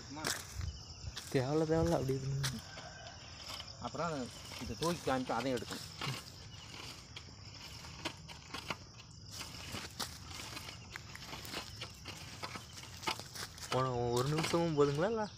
அம்மா தேவையில்ல தேவையில்ல அப்படி இது அப்புறம் இதை தூக்கி காமிச்சு அதையும் எடுக்கணும் போன ஒரு நிமிஷமும் போதுங்களா இல்லை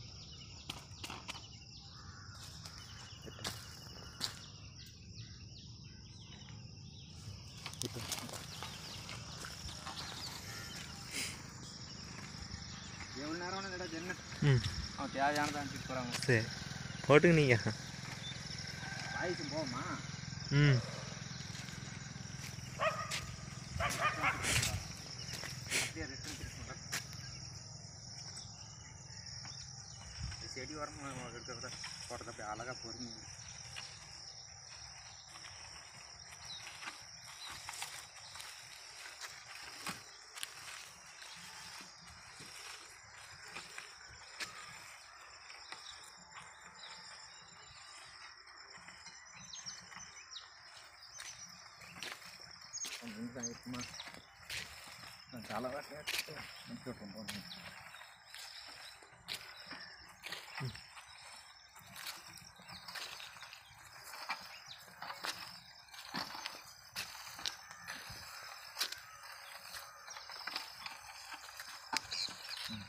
எவ்வளோ நேரம் வேணும் என்ன ம் அவன் தேவையானதை அனுப்பிட்டு போகிறாங்க சரி போட்டுங்க நீங்கள் வாய்ஸு போமா ம் அப்படியே ரிட்டர்ன் திருப்பி செடி வரமா இருக்கிறத போடுறத அப்படியே அழகாக பொறுமை இருக்குமா நான் தலை வாட்டி போகிறோம்